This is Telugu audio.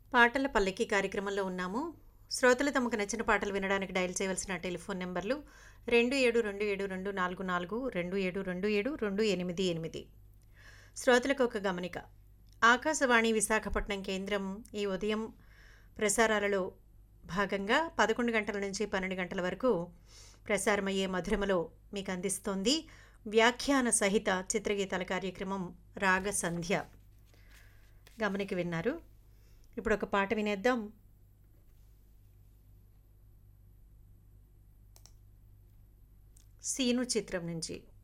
పాటల పల్లకి కార్యక్రమంలో ఉన్నాము శ్రోతలు తమకు నచ్చిన పాటలు వినడానికి డయల్ చేయవలసిన టెలిఫోన్ నెంబర్లు రెండు ఏడు రెండు ఏడు రెండు నాలుగు నాలుగు రెండు ఏడు రెండు ఏడు రెండు ఎనిమిది ఎనిమిది శ్రోతలకు ఒక గమనిక ఆకాశవాణి విశాఖపట్నం కేంద్రం ఈ ఉదయం ప్రసారాలలో భాగంగా పదకొండు గంటల నుంచి పన్నెండు గంటల వరకు ప్రసారమయ్యే మధురమలో మీకు అందిస్తోంది వ్యాఖ్యాన సహిత చిత్రగీతాల కార్యక్రమం రాగ సంధ్య గమనిక విన్నారు ఇప్పుడు ఒక పాట వినేద్దాం సీను చిత్రం నుంచి